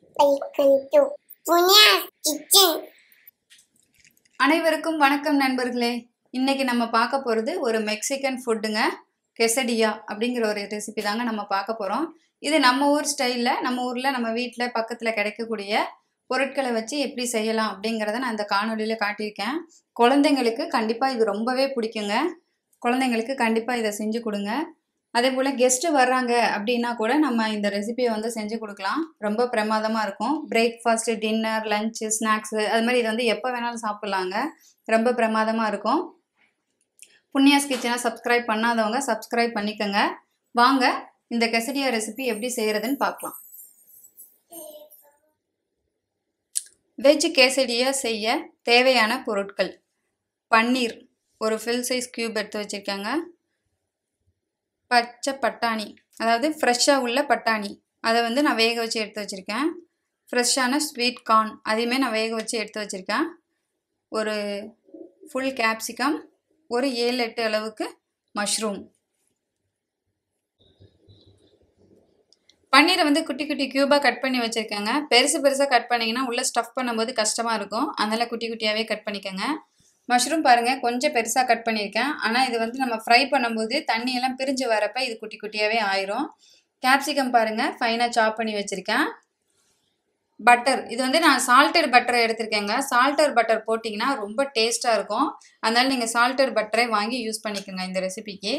welcome to Punia kitchen அனைவருக்கும் வணக்கம் நண்பர்களே இன்னைக்கு நம்ம பார்க்க போகிறது ஒரு மெக்சிகன் ஃபுட்டுங்க கெசடியா அப்படிங்கிற ஒரு ரெசிபி தாங்க நம்ம பார்க்க போகிறோம் இது நம்ம ஊர் ஸ்டைலில் நம்ம ஊரில் நம்ம வீட்டில் பக்கத்தில் கிடைக்கக்கூடிய பொருட்களை வச்சு எப்படி செய்யலாம் அப்படிங்கிறத நான் இந்த காணொலியில் காட்டியிருக்கேன் குழந்தைங்களுக்கு கண்டிப்பாக இது ரொம்பவே பிடிக்குங்க குழந்தைங்களுக்கு கண்டிப்பாக இதை செஞ்சு கொடுங்க அதே போல் கெஸ்ட்டு வர்றாங்க அப்படின்னா கூட நம்ம இந்த ரெசிபியை வந்து செஞ்சு கொடுக்கலாம் ரொம்ப பிரமாதமாக இருக்கும் பிரேக்ஃபாஸ்ட்டு டின்னர் லஞ்சு ஸ்நாக்ஸு அது மாதிரி இது வந்து எப்போ வேணாலும் சாப்பிட்லாங்க ரொம்ப பிரமாதமாக இருக்கும் புண்ணியாஸ் கிச்சனை சப்ஸ்கிரைப் பண்ணாதவங்க சப்ஸ்கிரைப் பண்ணிக்கோங்க வாங்க இந்த கெசடியா ரெசிபி எப்படி செய்கிறதுன்னு பார்க்கலாம் வெஜ் கேசடியா செய்ய தேவையான பொருட்கள் பன்னீர் ஒரு ஃபில் சைஸ் க்யூப் எடுத்து வச்சுருக்காங்க பச்சை பட்டாணி அதாவது ஃப்ரெஷ்ஷாக உள்ள பட்டாணி அதை வந்து நான் வேக வச்சு எடுத்து வச்சுருக்கேன் ஃப்ரெஷ்ஷான ஸ்வீட் கார்ன் அதையுமே நான் வேக வச்சு எடுத்து வச்சுருக்கேன் ஒரு ஃபுல் கேப்சிகம் ஒரு ஏழு எட்டு அளவுக்கு மஷ்ரூம் பன்னீரை வந்து குட்டி குட்டி க்யூபாக கட் பண்ணி வச்சுருக்கேங்க பெருசு பெருசாக கட் பண்ணிங்கன்னா உள்ளே ஸ்டஃப் பண்ணும்போது கஷ்டமாக இருக்கும் அதனால் குட்டி குட்டியாகவே கட் பண்ணிக்கோங்க மஷ்ரூம் பாருங்கள் கொஞ்சம் பெருசாக கட் பண்ணியிருக்கேன் ஆனால் இது வந்து நம்ம ஃப்ரை பண்ணும்போது தண்ணியெல்லாம் பிரிஞ்சு வரப்போ இது குட்டி குட்டியாகவே ஆயிரும் கேப்சிகம் பாருங்கள் ஃபைனாக சாப் பண்ணி வச்சுருக்கேன் பட்டர் இது வந்து நான் சால்டட் பட்டரை எடுத்திருக்கேங்க சால்டர் பட்டர் போட்டிங்கன்னா ரொம்ப டேஸ்ட்டாக இருக்கும் அதனால் நீங்கள் சால்டட் பட்டரை வாங்கி யூஸ் பண்ணிக்கோங்க இந்த ரெசிபிக்கு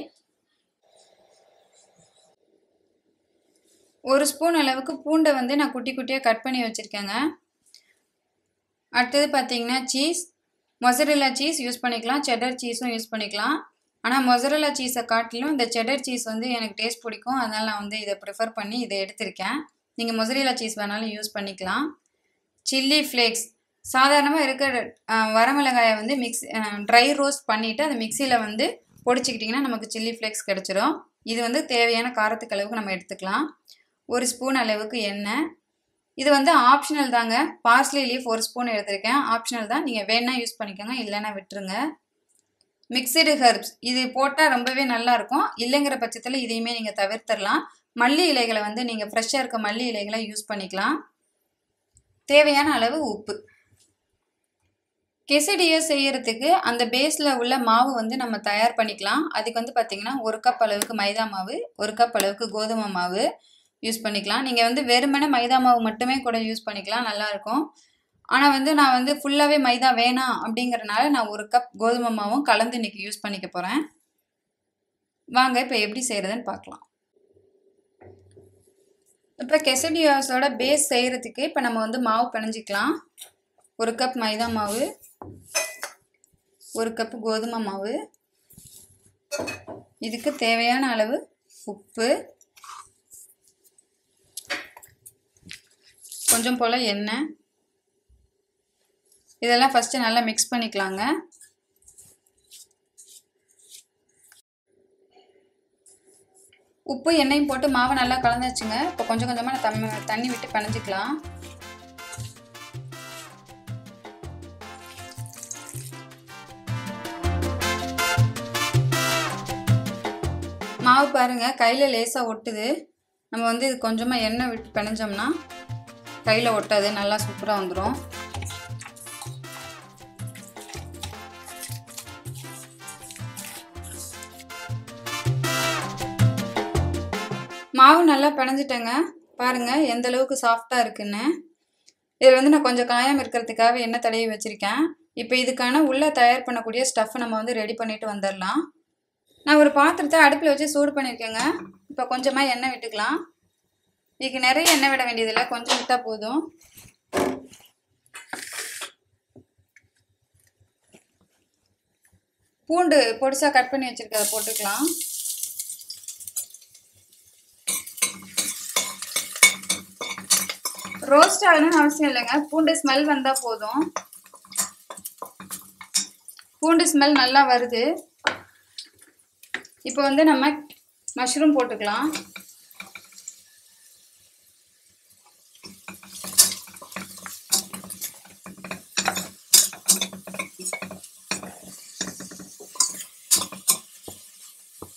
ஒரு ஸ்பூன் அளவுக்கு பூண்டை வந்து நான் குட்டி குட்டியாக கட் பண்ணி வச்சுருக்கேங்க அடுத்தது பார்த்தீங்கன்னா சீஸ் மொசரெல்லா சீஸ் யூஸ் பண்ணிக்கலாம் செடர் சீஸும் யூஸ் பண்ணிக்கலாம் ஆனால் மொசரெல்லா சீஸை காட்டிலும் இந்த செடர் சீஸ் வந்து எனக்கு டேஸ்ட் பிடிக்கும் அதனால் நான் வந்து இதை ப்ரிஃபர் பண்ணி இதை எடுத்திருக்கேன் நீங்கள் மொசரெல்லா சீஸ் வேணாலும் யூஸ் பண்ணிக்கலாம் சில்லி ஃப்ளேக்ஸ் சாதாரணமாக இருக்கிற வரமிளகாயை வந்து மிக்ஸ் ட்ரை ரோஸ்ட் பண்ணிவிட்டு அதை மிக்சியில் வந்து பொடிச்சிக்கிட்டிங்கன்னா நமக்கு சில்லி ஃப்ளேக்ஸ் கிடச்சிரும் இது வந்து தேவையான காரத்துக்கு அளவுக்கு நம்ம எடுத்துக்கலாம் ஒரு ஸ்பூன் அளவுக்கு எண்ணெய் இது வந்து ஆப்ஷனல் தாங்க பார்ஸ்லி லீஃப் ஒரு ஸ்பூன் எடுத்திருக்கேன் ஆப்ஷனல் தான் நீங்கள் வேணால் யூஸ் பண்ணிக்கோங்க இல்லைன்னா விட்டுருங்க மிக்சடு ஹெர்ப்ஸ் இது போட்டால் ரொம்பவே நல்லாயிருக்கும் இல்லைங்கிற பட்சத்தில் இதையுமே நீங்கள் தவிர்த்திடலாம் மல்லி இலைகளை வந்து நீங்கள் ஃப்ரெஷ்ஷாக இருக்க மல்லி இலைகளை யூஸ் பண்ணிக்கலாம் தேவையான அளவு உப்பு கெசடியை செய்யறதுக்கு அந்த பேஸில் உள்ள மாவு வந்து நம்ம தயார் பண்ணிக்கலாம் அதுக்கு வந்து பார்த்திங்கன்னா ஒரு கப் அளவுக்கு மைதா மாவு ஒரு கப் அளவுக்கு கோதுமை மாவு யூஸ் பண்ணிக்கலாம் நீங்கள் வந்து வெறுமனே மைதா மாவு மட்டுமே கூட யூஸ் பண்ணிக்கலாம் நல்லாயிருக்கும் ஆனால் வந்து நான் வந்து ஃபுல்லாகவே மைதா வேணாம் அப்படிங்கிறனால நான் ஒரு கப் கோதுமை மாவும் கலந்து இன்றைக்கி யூஸ் பண்ணிக்க போகிறேன் வாங்க இப்போ எப்படி செய்கிறதுன்னு பார்க்கலாம் இப்போ கெசடியாஸோட பேஸ் செய்கிறதுக்கு இப்போ நம்ம வந்து மாவு பிணைஞ்சிக்கலாம் ஒரு கப் மைதா மாவு ஒரு கப் கோதுமை மாவு இதுக்கு தேவையான அளவு உப்பு கொஞ்சம் போல் எண்ணெய் இதெல்லாம் ஃபஸ்ட்டு நல்லா மிக்ஸ் பண்ணிக்கலாங்க உப்பு எண்ணெயும் போட்டு மாவை நல்லா கலந்தாச்சுங்க இப்போ கொஞ்சம் கொஞ்சமாக நான் தம்ம தண்ணி விட்டு பிணைஞ்சிக்கலாம் மாவு பாருங்கள் கையில் லேசாக ஒட்டுது நம்ம வந்து இது கொஞ்சமாக எண்ணெய் விட்டு பிணைஞ்சோம்னா கையில் ஒட்டாது நல்லா சூப்பராக வந்துடும் மாவு நல்லா பிணைஞ்சிட்டேங்க பாருங்கள் எந்த அளவுக்கு சாஃப்டாக இருக்குன்னு இதில் வந்து நான் கொஞ்சம் காயம் இருக்கிறதுக்காக எண்ணெய் தடவி வச்சுருக்கேன் இப்போ இதுக்கான உள்ளே தயார் பண்ணக்கூடிய ஸ்டஃப்பை நம்ம வந்து ரெடி பண்ணிட்டு வந்துடலாம் நான் ஒரு பாத்திரத்தை அடுப்பில் வச்சு சூடு பண்ணியிருக்கேங்க இப்போ கொஞ்சமாக எண்ணெய் விட்டுக்கலாம் இதுக்கு நிறைய எண்ணெய் விட வேண்டியதில்லை கொஞ்சம் விட்டால் போதும் பூண்டு பொடிசாக கட் பண்ணி வச்சுருக்கத போட்டுக்கலாம் ரோஸ்ட் ஆகணும்னு அவசியம் இல்லைங்க பூண்டு ஸ்மெல் வந்தால் போதும் பூண்டு ஸ்மெல் நல்லா வருது இப்போ வந்து நம்ம மஷ்ரூம் போட்டுக்கலாம்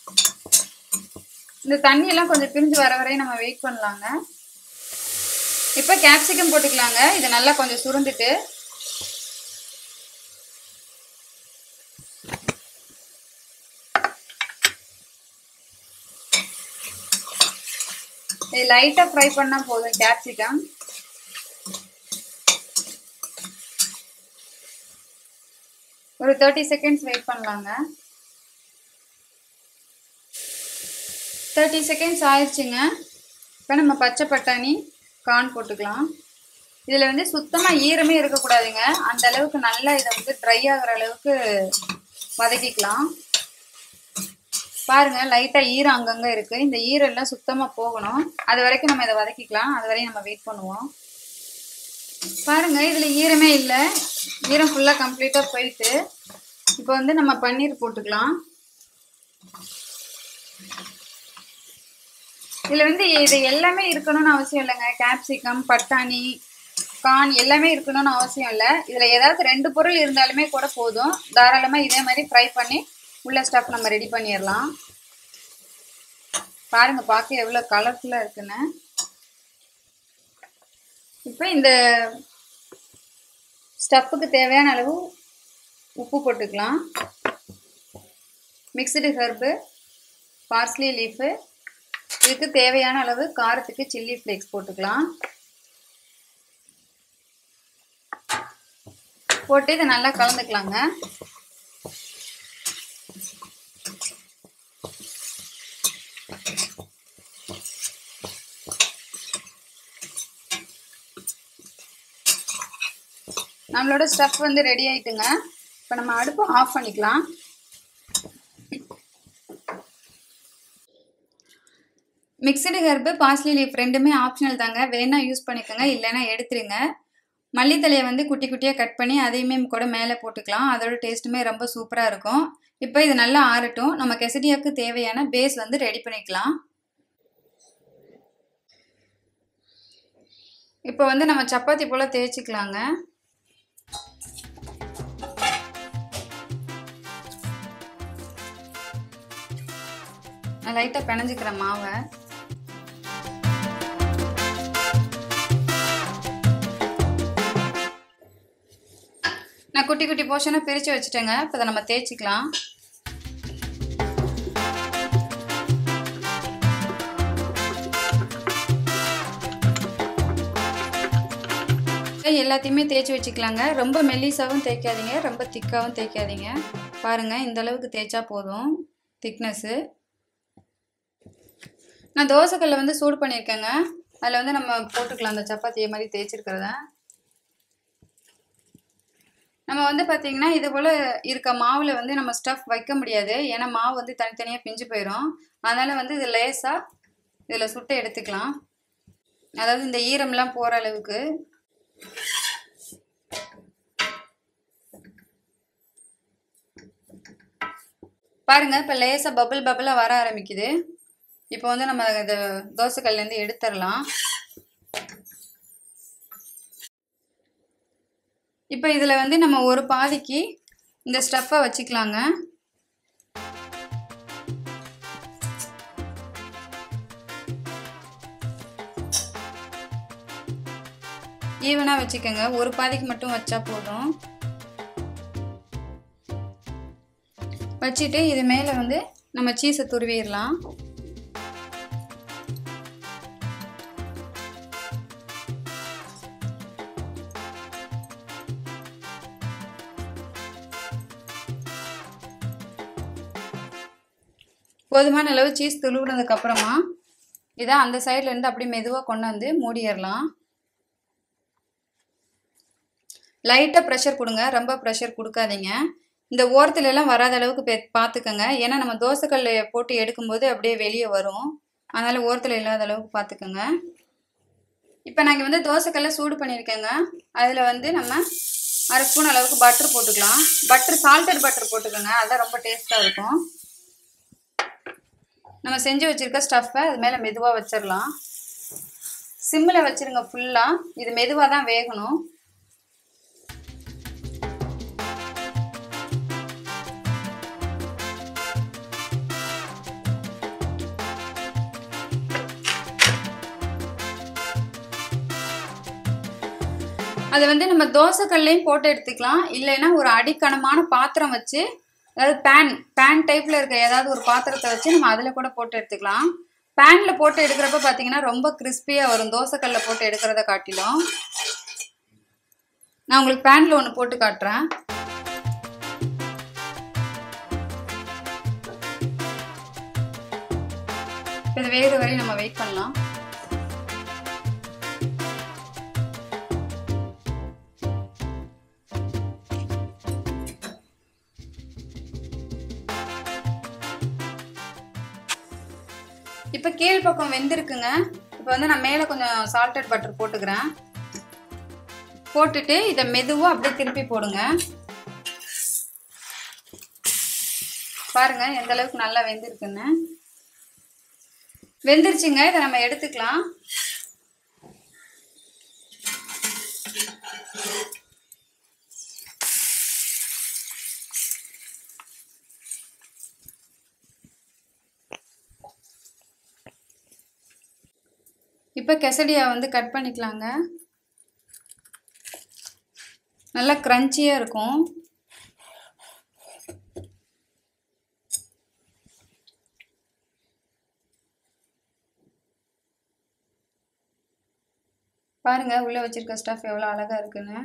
இந்த தண்ணியெல்லாம் கொஞ்சம் பிரிஞ்சு வர வரையும் நம்ம வெயிட் பண்ணலாங்க இப்போ கேப்சிகம் போட்டுக்கலாங்க இது நல்லா கொஞ்சம் சுருண்டுட்டு இது லைட்டாக ஃப்ரை பண்ணால் போதும் கேப்சிகம் ஒரு தேர்ட்டி செகண்ட்ஸ் வெயிட் பண்ணலாங்க தேர்ட்டி செகண்ட்ஸ் ஆயிடுச்சுங்க இப்போ நம்ம பச்சை பட்டாணி கார்ன் போட்டுக்கலாம் இதில் வந்து சுத்தமாக ஈரமே இருக்கக்கூடாதுங்க அந்த அளவுக்கு நல்லா இதை வந்து ட்ரை ஆகிற அளவுக்கு வதக்கிக்கலாம் பாருங்க லைட்டாக ஈரம் அங்கங்கே இருக்குது இந்த ஈரம் எல்லாம் சுத்தமாக போகணும் அது வரைக்கும் நம்ம இதை வதக்கிக்கலாம் அது வரையும் நம்ம வெயிட் பண்ணுவோம் பாருங்க இதில் ஈரமே இல்லை ஈரம் ஃபுல்லாக கம்ப்ளீட்டாக போயிட்டு இப்போ வந்து நம்ம பன்னீர் போட்டுக்கலாம் இதில் வந்து இது எல்லாமே இருக்கணும்னு அவசியம் இல்லைங்க கேப்சிகம் பட்டாணி கார்ன் எல்லாமே இருக்கணும்னு அவசியம் இல்லை இதில் ஏதாவது ரெண்டு பொருள் இருந்தாலுமே கூட போதும் தாராளமாக இதே மாதிரி ஃப்ரை பண்ணி உள்ள ஸ்டஃப் நம்ம ரெடி பண்ணிடலாம் பாருங்க பார்க்க எவ்வளோ கலர்ஃபுல்லாக இருக்குன்னு இப்போ இந்த ஸ்டஃப்புக்கு தேவையான அளவு உப்பு போட்டுக்கலாம் மிக்சடு ஹெர்பு பார்ஸ்லி லீஃபு இதுக்கு தேவையான அளவு காரத்துக்கு சில்லி ஃப்ளேக்ஸ் போட்டுக்கலாம் போட்டு இதை நல்லா கலந்துக்கலாங்க நம்மளோட ஸ்டஃப் வந்து ரெடி ஆயிட்டுங்க இப்போ நம்ம அடுப்பு ஆஃப் பண்ணிக்கலாம் மிக்சடு ஹெர்பு பாஸ்லி லீஃப் ரெண்டுமே ஆப்ஷனல் தாங்க வேணா யூஸ் பண்ணிக்கோங்க இல்லைன்னா எடுத்துருங்க மல்லித்தலையை வந்து குட்டி குட்டியாக கட் பண்ணி அதையுமே கூட மேலே போட்டுக்கலாம் அதோட டேஸ்ட்டுமே ரொம்ப சூப்பராக இருக்கும் இப்போ இது நல்லா ஆறட்டும் நம்ம கெசடியாக்கு தேவையான பேஸ் வந்து ரெடி பண்ணிக்கலாம் இப்போ வந்து நம்ம சப்பாத்தி போல் தேய்ச்சிக்கலாங்க நான் லைட்டாக பிணைஞ்சிக்கிறேன் மாவை நான் குட்டி குட்டி போர்ஷனாக பிரித்து வச்சுட்டேங்க இப்போ இதை நம்ம தேய்ச்சிக்கலாம் எல்லாத்தையுமே தேய்ச்சி வச்சுக்கலாங்க ரொம்ப மெல்லிசாவும் தேய்க்காதீங்க ரொம்ப திக்காகவும் தேய்க்காதீங்க பாருங்கள் இந்த அளவுக்கு தேய்ச்சா போதும் திக்னஸ்ஸு நான் தோசைக்கல்லை வந்து சூடு பண்ணியிருக்கேங்க அதில் வந்து நம்ம போட்டுக்கலாம் அந்த சப்பாத்தியை மாதிரி தேய்ச்சிருக்கிறத நம்ம வந்து பார்த்திங்கன்னா இது போல் இருக்க மாவில் வந்து நம்ம ஸ்டஃப் வைக்க முடியாது ஏன்னா மாவு வந்து தனித்தனியாக பிஞ்சு போயிடும் அதனால் வந்து இது லேஸாக இதில் சுட்டு எடுத்துக்கலாம் அதாவது இந்த ஈரம்லாம் போகிற அளவுக்கு பாருங்கள் இப்போ லேசாக பபிள் பபிளாக வர ஆரம்பிக்குது இப்போ வந்து நம்ம இது தோசைக்கல்லேருந்து எடுத்துடலாம் இப்போ இதில் வந்து நம்ம ஒரு பாதிக்கு இந்த ஸ்டஃப்பை வச்சுக்கலாங்க ஈவனாக வச்சுக்கோங்க ஒரு பாதிக்கு மட்டும் வச்சா போதும் வச்சுட்டு இது மேலே வந்து நம்ம சீஸை துருவிடலாம் போதுமான அளவு சீஸ் துழுவுனதுக்கு அப்புறமா இதை அந்த சைடில் இருந்து அப்படியே மெதுவாக கொண்டு வந்து மூடிடலாம் லைட்டாக ப்ரெஷர் கொடுங்க ரொம்ப ப்ரெஷர் கொடுக்காதீங்க இந்த ஓரத்துல எல்லாம் வராத அளவுக்கு பே பார்த்துக்கோங்க ஏன்னா நம்ம தோசைக்கல் போட்டு எடுக்கும்போது அப்படியே வெளியே வரும் அதனால் ஓரத்தில் இல்லாத அளவுக்கு பார்த்துக்கோங்க இப்போ நாங்கள் வந்து தோசைக்கல்ல சூடு பண்ணியிருக்கேங்க அதில் வந்து நம்ம அரை ஸ்பூன் அளவுக்கு பட்டர் போட்டுக்கலாம் பட்டர் சால்டட் பட்டர் போட்டுக்கோங்க அதுதான் ரொம்ப டேஸ்ட்டாக இருக்கும் நம்ம செஞ்சு வச்சுருக்க ஸ்டஃப்பை அது மேலே மெதுவாக வச்சிடலாம் சிம்மில் வச்சுருங்க ஃபுல்லாக இது மெதுவாக தான் வேகணும் அதை வந்து நம்ம தோசைக்கல்லையும் போட்டு எடுத்துக்கலாம் இல்லைன்னா ஒரு அடிக்கனமான பாத்திரம் வச்சு அதாவது பேன் பேன் டைப்பில் இருக்க ஏதாவது ஒரு பாத்திரத்தை வச்சு நம்ம அதில் கூட போட்டு எடுத்துக்கலாம் பேனில் போட்டு எடுக்கிறப்ப பார்த்தீங்கன்னா ரொம்ப கிறிஸ்பியாக வரும் தோசைக்கல்ல போட்டு எடுக்கிறத காட்டிலும் நான் உங்களுக்கு பேனில் ஒன்று போட்டு காட்டுறேன் இது வேறு வரை நம்ம வெயிட் பண்ணலாம் இப்போ கீழ் பக்கம் வெந்திருக்குங்க இப்போ வந்து நான் மேலே கொஞ்சம் சால்டட் பட்டர் போட்டுக்கிறேன் போட்டுட்டு இதை மெதுவாக அப்படியே திருப்பி போடுங்க பாருங்க எந்த அளவுக்கு நல்லா வெந்திருக்குன்னு வெந்துருச்சுங்க இதை நம்ம எடுத்துக்கலாம் இப்போ கெசடியா வந்து கட் பண்ணிக்கலாங்க நல்லா க்ரன்ச்சியாக இருக்கும் பாருங்க உள்ள வச்சிருக்க ஸ்டஃப் எவ்வளோ அழகா இருக்குன்னு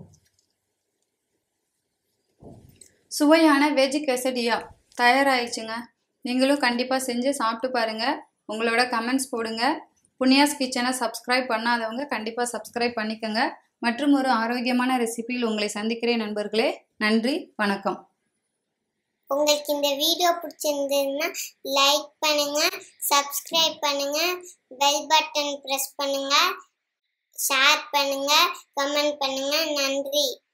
சுவையான வெஜ் கெசடியா தயாராகிடுச்சுங்க நீங்களும் கண்டிப்பாக செஞ்சு சாப்பிட்டு பாருங்க உங்களோட கமெண்ட்ஸ் போடுங்க புனியாஸ் கிச்சனை சப்ஸ்கிரைப் பண்ணாதவங்க கண்டிப்பாக சப்ஸ்கிரைப் பண்ணிக்கோங்க மற்றும் ஒரு ஆரோக்கியமான ரெசிபியில் உங்களை சந்திக்கிறேன் நண்பர்களே நன்றி வணக்கம் உங்களுக்கு இந்த வீடியோ பிடிச்சிருந்ததுன்னா லைக் பண்ணுங்க சப்ஸ்கிரைப் பண்ணுங்க பெல் பட்டன் பிரஸ் பண்ணுங்க ஷேர் பண்ணுங்க கமெண்ட் பண்ணுங்க நன்றி